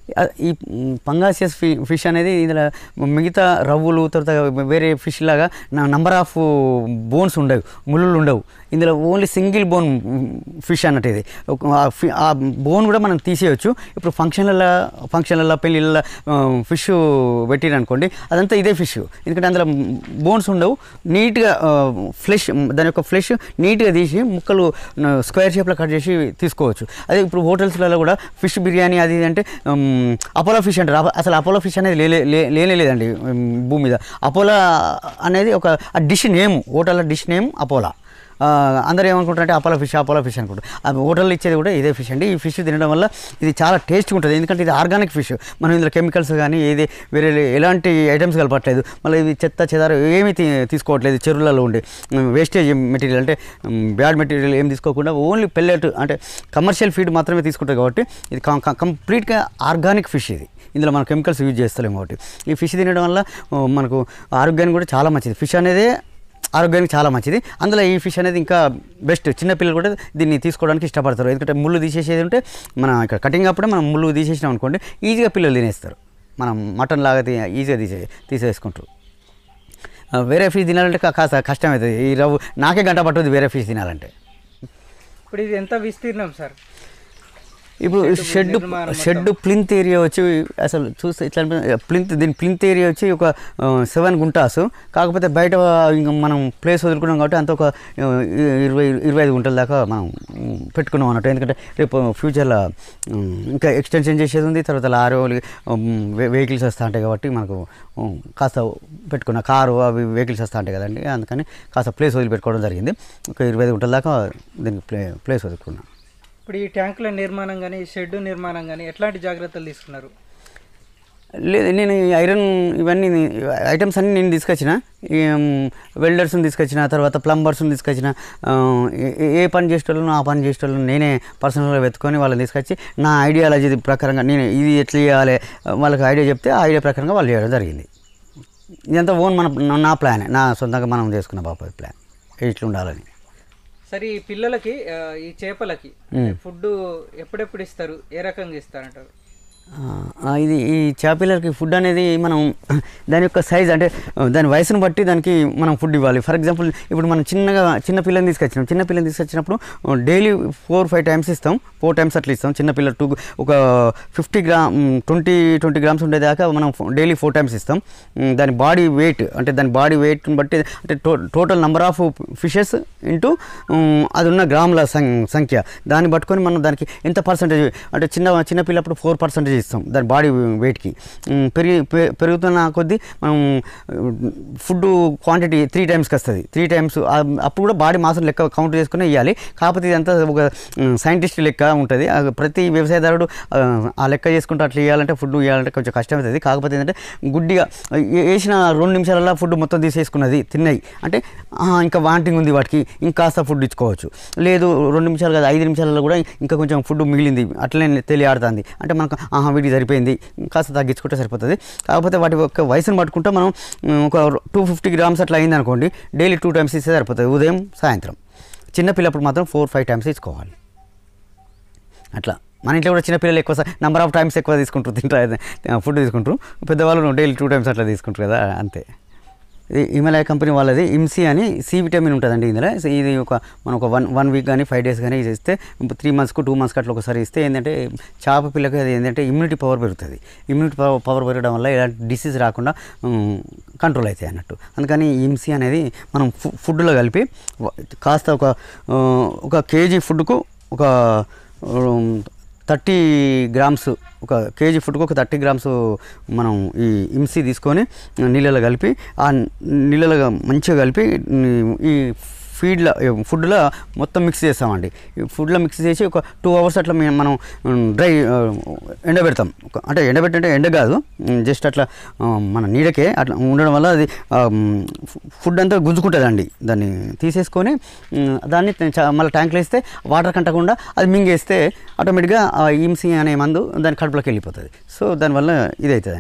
ఆ, ఈ పంగాసియస్ ఫి ఫిష్ అనేది ఇందులో మిగతా రవ్వులు తర్వాత వేరే ఫిష్ లాగా నంబర్ ఆఫ్ బోన్స్ ఉండవు ముళ్ళు ఉండవు ఇందులో ఓన్లీ సింగిల్ బోన్ ఫిష్ అన్నట్టు ఇది ఒక- ఆ ఫి- ఆ బోన్ కూడా మనం తీసేయచ్చు ఇప్పుడు ఫంక్షన్లలో ఫంక్షన్లలో పెళ్ళిళ్ళ ఫిష్ పెట్టిరనుకోండి అదంతా ఇదే ఫిష్ ఎందుకంటే అందులో బోన్స్ ఉండవు నీట్గా ఫ్లెష్ దాని యొక్క ఫ్లెష్ నీట్గా తీసి ముక్కలు స్క్వేర్ షేప్లో కట్ చేసి తీసుకోవచ్చు అదే ఇప్పుడు హోటల్స్లలో కూడా ఫిష్ బిర్యానీ అది ఇది అంటే అపోలో ఫిష్ అంటారు అప- అసలు అపోలో ఫిష్ అనేది లే లే- లేనే లేదండి ఉమ్, భూమి మీద అపోలో అనేది ఒక dish name hotel dish name అపోలా ఆ, అందరూ ఏమనుకుంటారంటే అపోలో ఫిష్ అపోలో ఫిష్ అనుకుంటారు ఆ హోటల్లో ఇచ్చేది కూడా ఇదే ఫిష్ అండి ఈ ఫిష్ తినడం వల్ల ఇది చాలా టేస్ట్గా ఉంటుంది ఎందుకంటే ఇది ఆర్గానిక్ ఫిష్ మనం ఇందులో కెమికల్స్ కానీ ఏది వేరే ఎలాంటి ఐటమ్స్ కలపట్లేదు మళ్ళీ ఇది చెత్త చెదారు ఏమీ తీ- తీసుకోవట్లేదు చెరువులలో ఉండే వేస్టేజ్ మెటీరియల్ అంటే బ్యాడ్ మెటీరియల్ ఏం తీసుకోకుండా ఓన్లీ పెల్లెట్ అంటే కమర్షియల్ ఫీడ్ మాత్రమే తీసుకుంటుంది కాబట్టి ఇది కంప్లీట్గా ఆర్గానిక్ ఫిష్ ఇది ఇందులో మనం కెమికల్స్ యూజ్ చేస్తలేము కాబట్టి ఈ ఫిష్ తినడం వల్ల ఆ, మనకు ఆరోగ్యానికి కూడా చాలా మంచిది ఫిష్ అనేది ఆరోగ్యానికి చాలా మంచిది అందులో ఈ ఫిష్ అనేది ఇంకా బెస్ట్ చిన్నపిల్లలు కూడా దీన్ని తీసుకోవడానికి ఇష్టపడతారు ఎందుకంటే ముళ్ళు తీసేసేది ఉంటే మనం ఇక్కడ కటింగ్ అప్పుడే మనం ముళ్ళు తీసేసినాం అనుకోండి ఈజీగా పిల్లలు తినేస్తారు మనం మటన్ లాగా తీ- ఈజీగా తీసే తీసేసుకుంటారు ఆ, వేరే ఫిష్ తినాలంటే కా- కాస్త కష్టం అవుతుంది ఈ రవ్వు నాకే గంట పట్టుద్ది వేరే ఫిష్ తినాలంటే ఇప్పుడు ఇది ఎంత విస్తీర్ణం సార్ ఇప్పుడు షెడ్ షెడ్ ప్లింత్ ఏరియా వచ్చి అసలు చూస్తే ఇట్లా ప్లింత్ దీని ప్లింత్ ఏరియా వచ్చి ఒక సెవెన్ గుంటాస్ కాకపోతే బయట ఇంకా మనం ప్లేస్ వదులుకున్నాం కాబట్టి అంత ఒక ఆ, ఇరవై ఇరవై ఐదు గుంటల దాకా మనం ఉమ్, పెట్టుకున్నాం అన్నట్టు ఎందుకంటే రేపు ఫ్యూచర్లో ఉమ్, ఇంకా ఎక్స్టెన్షన్ చేసేది ఉంది తర్వాత లారీ వెహికల్స్ వస్తూ ఉంటాయి కాబట్టి మనకు ఉమ్, కాస్త పెట్టుకున్న కారు అవి వెహికల్స్ వస్తూ ఉంటాయి కదండి అందుకని కాస్త ప్లేస్ వదిలిపెట్టుకోవడం జరిగింది ఒక ఇరవై ఐదు గుంటల దాకా దీనికి ప్లే ప్లేస్ వదులుకున్నాం ఇప్పుడు ఈ ట్యాంకుల నిర్మాణం కానీ ఈ షెడ్ నిర్మాణం కానీ ఎట్లాంటి జాగ్రత్తలు తీసుకున్నారు లేదు నేను ఈ ఐరన్ ఇవన్నీ ఐటమ్స్ అన్నీ నేను తీసుకొచ్చిన ఈ, ఉమ్, వెల్డర్స్ని తీసుకొచ్చిన తర్వాత ప్లంబర్స్ని తీసుకొచ్చిన ఆ, ఏ- ఏ పని చేసేటోళ్ళను ఆ పని చేసేటోళ్ళను నేనే పర్సనల్గా వెతుకొని వాళ్ళని తీసుకొచ్చి నా ఐడియాలజీ ప్రకారంగా నేను ఇది ఎట్లా చేయాలి వాళ్ళకి ఐడియా చెప్తే ఆ ఐడియా ప్రకారంగా వాళ్ళు చేయడం జరిగింది ఇదంతా ఓన్ మన నా ప్లాన్ నా సొంతంగా మనం చేసుకున్న బాపా ప్లాన్ ఇట్లా ఉండాలని సరే ఈ పిల్లలకి ఆ, ఈ చేపలకి ఫుడ్ ఎప్పుడెప్పుడు ఇస్తారు ఏ రకంగా ఇస్తారంటారు ఆ, ఇది ఈ చేపలకి ఫుడ్ అనేది మనం దాని యొక్క సైజ్ అంటే ఆ, దాని వయసును బట్టి దానికి మనం ఫుడ్ ఇవ్వాలి ఫర్ ఎగ్జాంపుల్ ఇప్పుడు మనం చిన్నగా చిన్న పిల్లని తీసుకొచ్చినాం చిన్న పిల్లని తీసుకొచ్చినప్పుడు డైలీ ఫోర్ ఫైవ్ టైమ్స్ ఇస్తాం ఫోర్ టైమ్స్ అట్లా ఇస్తాం చిన్న పిల్ల టూ ఒక fifty gram twenty twenty grams ఉండేదాకా మనం డైలీ ఫోర్ టైమ్స్ ఇస్తాం ఉమ్, దాని బాడీ వెయిట్ అంటే దాని బాడీ వెయిట్ని బట్టి అంటే టో total number of fishes into అది ఉన్న గ్రాముల సం- సంఖ్య దాన్ని పట్టుకొని మనం దానికి ఎంత పర్సంటేజ్ అంటే చిన్న చిన్న పిల్లప్పుడు ఫోర్ పర్సెంటేజ్ ఇస్తాం దాని బాడీ వెయిట్కి ఉమ్, పెరిగి పె- పెరుగుతున్న కొద్దీ మనం ఫుడ్ క్వాంటిటీ త్రీ టైమ్స్కి వస్తుంది త్రీ టైమ్స్ అప్పుడు కూడా బాడీ మాసం లెక్క కౌంట్ చేసుకుని ఇవ్వాలి కాకపోతే ఇదంతా ఒక సైంటిస్ట్ లెక్క ఉంటుంది ఆ ప్రతి వ్యవసాయదారుడు ఆ, ఆ లెక్క చేసుకుంటూ అట్లా ఇవ్వాలంటే ఫుడ్ ఇవ్వాలంటే కొంచెం కష్టం అవుతుంది కాకపోతే ఏంటంటే గుడ్డిగా ఏ- వేసిన రెండు నిమిషాలలో ఫుడ్ మొత్తం తీసేసుకున్నది తిన్నాయి అంటే ఆహా, ఇంకా వాంటింగ్ ఉంది వాటికి ఇంకాస్త ఫుడ్ ఇచ్చుకోవచ్చు లేదు రెండు నిమిషాలు కాదు ఐదు నిమిషాలలో కూడా ఇంకా కొంచెం ఫుడ్ మిగిలింది అట్లనే తెలియాడుతుంది అంటే మనకు ఆహా వీటికి సరిపోయింది కాస్త తగ్గించుకుంటే సరిపోతుంది కాకపోతే వాటి యొక్క వయసును పట్టుకుంటే మనం ఉమ్, ఒక టూ ఫిఫ్టీ గ్రామ్స్ అట్లా అయింది అనుకోండి డైలీ టూ టైమ్స్ ఇస్తే సరిపోతుంది ఉదయం సాయంత్రం చిన్న పిల్లప్పుడు మాత్రం ఫోర్ ఫైవ్ టైమ్స్ ఇచ్చుకోవాలి అట్లా మన ఇంట్లో కూడా చిన్నపిల్లలు ఎక్కువ నెంబర్ ఆఫ్ టైమ్స్ ఎక్కువ తీసుకుంటారు తింటారు ఫుడ్ తీసుకుంటారు పెద్దవాళ్ళు డైలీ టూ టైమ్స్ అట్లా తీసుకుంటారు కదా అంతే ఇది హిమాలయ కంపెనీ వాళ్ళది ఇమ్సీ అని సి విటమిన్ ఉంటుందండి ఇందులో సో ఇది ఒక మనం ఒక వన్ వన్ వీక్ కానీ ఫైవ్ డేస్ కానీ ఇది ఇస్తే త్రీ మంత్స్కు టూ మంత్స్కి అట్లా ఒకసారి ఇస్తే ఏంటంటే చేప పిల్లకి అది ఏంటంటే ఇమ్యూనిటీ పవర్ పెరుగుతుంది ఇమ్యూనిటీ పవర్ పవర్ పెరగడం వల్ల ఇలాంటి డిసీజ్ రాకుండా కంట్రోల్ అవుతాయి అన్నట్టు అందుకని ఇమ్సీ అనేది మనం ఫు ఫుడ్లో కలిపి వ- కాస్త ఒక ఆ, ఒక కేజీ ఫుడ్కు ఒక థర్టీ గ్రామ్స్ ఒక కేజీ ఫుడ్కి ఒక థర్టీ గ్రామ్స్ మనం ఈ ఇమ్సీ తీసుకొని నీళ్ళలో కలిపి ఆ నీళ్ళలో మంచిగా కలిపి ఈ ఫీడ్లో ఫుడ్లో మొత్తం మిక్స్ చేస్తామండి ఈ ఫుడ్లో మిక్స్ చేసి ఒక టూ అవర్స్ అట్లా మే- మనం డ్రై ఎండబెడతాం ఒక- అంటే ఎండబెట్టంటే ఎండ కాదు జస్ట్ అట్లా ఆ, మన నీడకే అట్లా ఉండడం వల్ల అది ఫుడ్ అంతా గుంజుకుంటుందండి దాన్ని తీసేసుకొని ఉమ్, దాన్ని చ- మళ్ళీ ట్యాంక్లో వేస్తే వాటర్ కంటకుండా అది మింగేస్తే ఆటోమేటిక్గా ఆ ఈమ్సీ అనే మందు దాని కడుపులోకి వెళ్ళిపోతుంది సో దానివల్ల ఇది అవుతుంది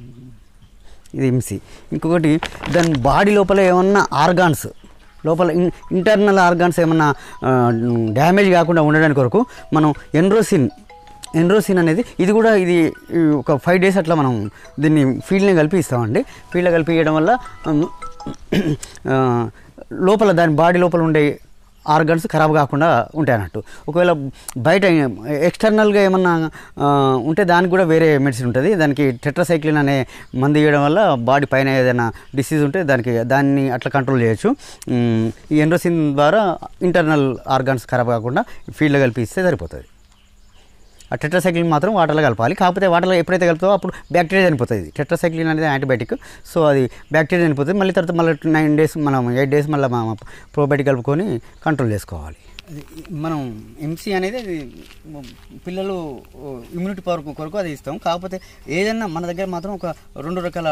ఇది ఇమ్సీ ఇంకొకటి దాని బాడీ లోపల ఏమన్నా ఆర్గాన్స్ లోపల ఇన్ ఇంటర్నల్ ఆర్గాన్స్ ఏమన్నా డ్యామేజ్ కాకుండా ఉండడానికి కొరకు మనం ఎన్రోసిన్ ఎన్రోసిన్ అనేది ఇది కూడా ఇది ఈ ఒక ఫైవ్ డేస్ అట్లా మనం దీన్ని ఫీల్డ్ని కలిపి ఇస్తామండి ఫీల్డ్లో కలిపి ఇవ్వడం వల్ల ఉమ్, ఆ, లోపల దాని బాడీ లోపల ఉండే ఆర్గన్స్ ఖరాబ్ కాకుండా ఉంటాయి అన్నట్టు ఒకవేళ బయట ఎక్స్టర్నల్గా ఏమన్నా ఆ, ఉంటే దానికి కూడా వేరే మెడిసిన్ ఉంటుంది దానికి టెట్రాసైక్లిన్ అనే మందు ఇవ్వడం వల్ల బాడీ పైన ఏదైనా డిసీజ్ ఉంటే దానికి దాన్ని అట్లా కంట్రోల్ చేయొచ్చు ఉమ్, ఈ ఎండ్రోసిన్ ద్వారా ఇంటర్నల్ ఆర్గన్స్ ఖరాబ్ కాకుండా ఫీల్డ్లో కలిపి ఇస్తే సరిపోతుంది ఆ టెట్రాసైక్లిన్ మాత్రం వాటర్లో కలపాలి కాకపోతే వాటర్లో ఎప్పుడైతే కలుపుతావో అప్పుడు బ్యాక్టీరియా చనిపోతుంది టెట్రాసైక్లిన్ అనేది యాంటీబయాటిక్ సో అది బ్యాక్టీరియా చనిపోతుంది మళ్ళీ తర్వాత మళ్ళీ నైన్ డేస్ మనం ఎయిట్ డేస్ మళ్ళీ ప్రోబయాటిక్ కలుపుకొని కంట్రోల్ చేసుకోవాలి మనం ఎంసీ అనేది అది పిల్లలు ఇమ్యూనిటీ పవర్ కొరకు అది ఇస్తాం కాకపోతే ఏదైనా మన దగ్గర మాత్రం ఒక రెండు రకాల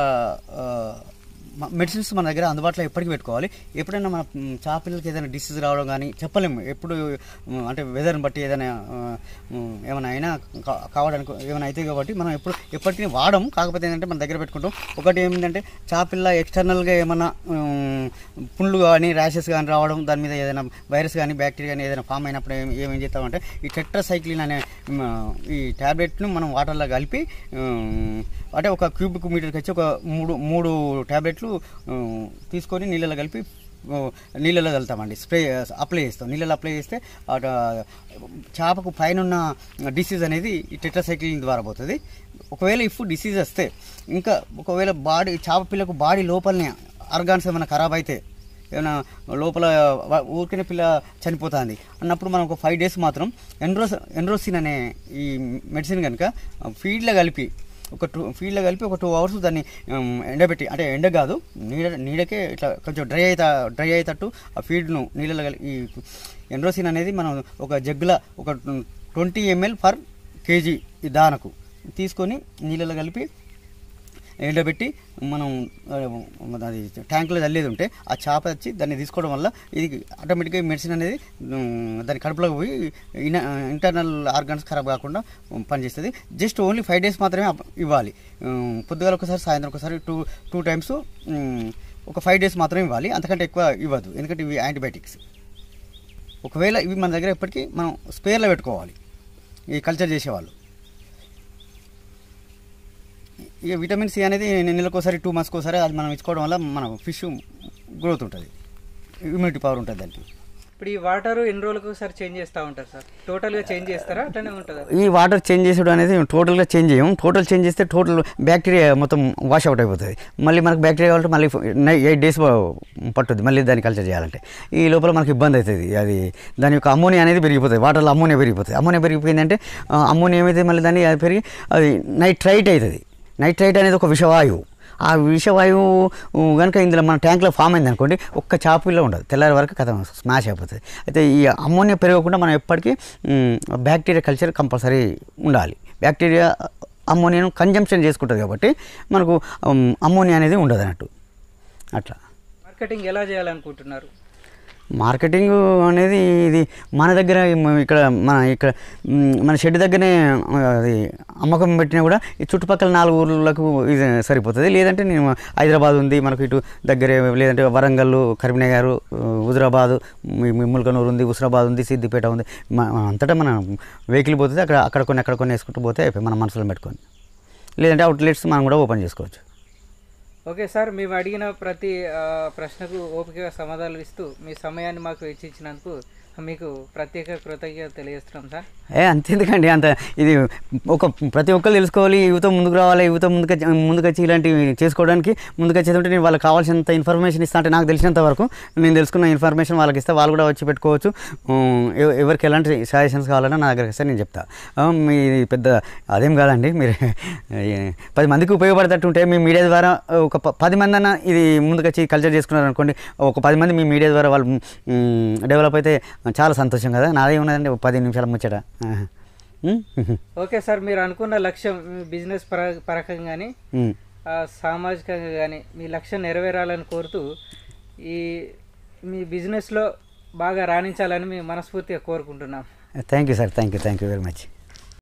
మెడిసిన్స్ మన దగ్గర అందుబాటులో ఎప్పటికీ పెట్టుకోవాలి ఎప్పుడైనా మన మ్, చాపిల్లలకి ఏదైనా డిసీజ్ రావడం కానీ చెప్పలేము ఎప్పుడు మ్, అంటే వెదర్ని బట్టి ఏదైనా ఆ, మ్, ఏమైనా అయినా కా- కావడానికి ఏమైనా అయితే కాబట్టి మనం ఎప్పుడు ఎప్పటికీ వాడము కాకపోతే ఏంటంటే మన దగ్గర పెట్టుకుంటాం ఒకటి ఏంటంటే చాపిల్ల ఎక్స్టర్నల్గా ఏమైనా మ్, పుండ్లు కానీ ర్యాషెస్ కానీ రావడం దాని మీద ఏదైనా వైరస్ కానీ బ్యాక్టీరియా కానీ ఏదైనా ఫామ్ అయినప్పుడు ఏం ఏమేం చేస్తామంటే ఈ టెట్రాసైక్లిన్ అనే మ్, ఈ ట్యాబ్లెట్ను మనం వాటర్లో కలిపి మ్, అంటే ఒక క్యూబిక్ మీటర్కి వచ్చి ఒక మూడు మూడు ట్యాబ్లెట్లు మ్, తీసుకొని నీళ్ళలో కలిపి ఆ, నీళ్ళలో చల్లుతామండి స్ప్రే అప్లై చేస్తాం నీళ్ళలో అప్లై చేస్తే అటు చేపకు పైన ఉన్న డిసీజ్ అనేది ఈ టెట్రాసైక్లిన్ ద్వారా పోతుంది ఒకవేళ ఇఫ్ డిసీజ్ వస్తే ఇంకా ఒకవేళ బాడీ చేప పిల్లకు బాడీ లోపలనే ఆర్గాన్స్ ఏమైనా ఖరాబ్ అయితే ఏమైనా లోపల వ- ఊరికనే పిల్ల చనిపోతుంది అన్నప్పుడు మనం ఒక ఫైవ్ డేస్ మాత్రం ఎండ్రోస్ ఎండ్రోసిన్ అనే ఈ మెడిసిన్ కనుక ఫీడ్లో కలిపి ఒక టూ ఫీల్డ్లో కలిపి ఒక టూ అవర్స్ దాన్ని ఉమ్, ఎండబెట్టి అంటే ఎండ కాదు నీడ నీడకే ఇట్లా కొంచెం డ్రై అయితే డ్రై అయ్యేటట్టు ఆ ఫీడ్ను నీళ్ళలో కలిపి ఈ ఎండ్రోసిన్ అనేది మనం ఒక జగ్గుల ఒక ట్వంటీ ఎంఎల్ పర్ కేజీ ఈ దానకు తీసుకొని నీళ్ళలో కలిపి ఎండబెట్టి మనం ఆ, అది ట్యాంకులో చల్లేది ఉంటే ఆ చేప వచ్చి దాన్ని తీసుకోవడం వల్ల ఇది ఆటోమేటిక్గా మెడిసిన్ అనేది ఉమ్, దాని కడుపులోకి పోయి ఇన ఇంటర్నల్ ఆర్గన్స్ ఖరాబ్ కాకుండా ఉమ్, పనిచేస్తుంది జస్ట్ ఓన్లీ ఫైవ్ డేస్ మాత్రమే అప్- ఇవ్వాలి ఉమ్, పొద్దుగాల ఒకసారి సాయంత్రం ఒకసారి టూ టూ టైమ్స్ ఉమ్, ఒక ఫైవ్ డేస్ మాత్రమే ఇవ్వాలి అంతకంటే ఎక్కువ ఇవ్వద్దు ఎందుకంటే ఇవి యాంటీబయాటిక్స్ ఒకవేళ ఇవి మన దగ్గర ఎప్పటికీ మనం స్పేర్లో పెట్టుకోవాలి ఈ కల్చర్ చేసేవాళ్ళు ఇక విటమిన్ సి అనేది నెలకోసారి టూ మంత్స్కి ఒకసారి అది మనం ఇచ్చుకోవడం వల్ల మన ఫిష్ గ్రోత్ ఉంటుంది ఇమ్యూనిటీ పవర్ ఉంటుంది దానికి ఇప్పుడు ఈ వాటర్ ఎన్ని రోజులకు ఒకసారి చేంజ్ చేస్తూ ఉంటారు సార్ టోటల్గా చేంజ్ చేస్తారా అట్లనే ఉంటుందా ఈ వాటర్ చేంజ్ చేసుడు అనేది టోటల్గా చేంజ్ చేయం టోటల్ చేంజ్ చేస్తే టోటల్ బ్యాక్టీరియా మొత్తం వాష్ అవుట్ అయిపోతుంది మళ్ళీ మనకు బ్యాక్టీరియా కావాలంటే మళ్ళీ ఎయిట్ డేస్ పట్టుద్ది మళ్ళీ దాన్ని కల్చర్ చేయాలంటే ఈ లోపల మనకి ఇబ్బంది అవుతుంది అది దాని యొక్క అమోనియా అనేది పెరిగిపోతుంది వాటర్లో అమోనియా పెరిగిపోతుంది అమోనియా పెరిగిపోయిందంటే ఆ, అమోనియా ఏమైతే మళ్ళీ దాన్ని అది పెరిగి అది నైట్రైట్ అవుతుంది నైట్రైట్ అనేది ఒక విషవాయువు ఆ విషవాయువు కనుక ఇందులో మన ట్యాంక్లో ఫామ్ అయింది అనుకోండి ఒక్క చాపుల్లో ఉండదు తెల్లారి వరకు కథ స్మాష్ అయిపోతుంది అయితే ఈ అమ్మోనియా పెరగకుండా మనం ఎప్పటికీ మ్, బ్యాక్టీరియా కల్చర్ కంపల్సరీ ఉండాలి బ్యాక్టీరియా అమ్మోనియాను కన్జంప్షన్ చేసుకుంటుంది కాబట్టి మనకు మ్, అమ్మోనియా అనేది ఉండదు అన్నట్టు అట్లా మార్కెటింగ్ ఎలా చేయాలనుకుంటున్నారు మార్కెటింగ్ అనేది ఇది మన దగ్గర మ- ఇక్కడ మన ఇక్కడ మ్, మన షెడ్ దగ్గరనే ఆ, అది అమ్మకం పెట్టినా కూడా ఈ చుట్టుపక్కల నాలుగు ఊర్లకు ఇది సరిపోతుంది లేదంటే నేను హైదరాబాద్ ఉంది మనకు ఇటు దగ్గరే లేదంటే వరంగల్ కరీంనగర్ హుజరాబాద్ ముల్కనూరు ఉంది హుస్రాబాద్ ఉంది సిద్దిపేట ఉంది మ- అంతటా మన వెహికల్ పోతుంది అక్కడ అక్కడ కొన్ని అక్కడ కొన్ని వేసుకుంటూ పోతే అయిపోయి మన మనసులో పెట్టుకొని లేదంటే అవుట్లెట్స్ మనం కూడా ఓపెన్ చేసుకోవచ్చు ఓకే సార్ మేము అడిగిన ప్రతి ఆ, ప్రశ్నకు ఓపికగా సమాధానాలు ఇస్తూ మీ సమయాన్ని మాకు వెచ్చించినందుకు మీకు ప్రత్యేక కృతజ్ఞత తెలియజేస్తున్నాం సార్ ఏ అంతెందుకండి అంత ఇది ఒక ప్రతి ఒక్కరు తెలుసుకోవాలి యువత ముందుకు రావాలి యువత ముందుకు ముందుకు వచ్చి ఇలాంటివి చేసుకోవడానికి ముందుకు వచ్చేదంటే నేను వాళ్ళకి కావాల్సినంత ఇన్ఫర్మేషన్ ఇస్తా అంటే నాకు తెలిసినంత వరకు నేను తెలుసుకున్న ఇన్ఫర్మేషన్ వాళ్ళకి ఇస్తే వాళ్ళు కూడా వచ్చి పెట్టుకోవచ్చు ఉమ్, ఎవ- ఎవరికి ఎలాంటి సజెషన్స్ కావాలన్నా నా దగ్గరికి వస్తే నేను చెప్తా ఆ, మీ పెద్ద అదేం కాదండి మీరు ఏ, పది మందికి ఉపయోగపడేటట్టు ఉంటే మీ మీడియా ద్వారా ఒక ప- పది మంది అన్న ఇది ముందుకు వచ్చి కల్చర్ చేసుకున్నారు అనుకోండి ఒక పది మంది మీ మీడియా ద్వారా వాళ్ళు డెవలప్ అయితే చాలా సంతోషం కదా నాదే ఉన్నదండి ఒక పది నిమిషాల ముచ్చట ఆహా. ఉమ్? ఓకే సార్ మీరు అనుకున్న లక్ష్యం మీ బిజినెస్ పర పరకంగా కానీ ఉమ్. సామాజికంగా కానీ మీ లక్ష్యం నెరవేరాలని కోరుతూ ఈ మీ బిజినెస్లో బాగా రాణించాలని మేము మనస్ఫూర్తిగా కోరుకుంటున్నాం thank you sir thank you thank you very much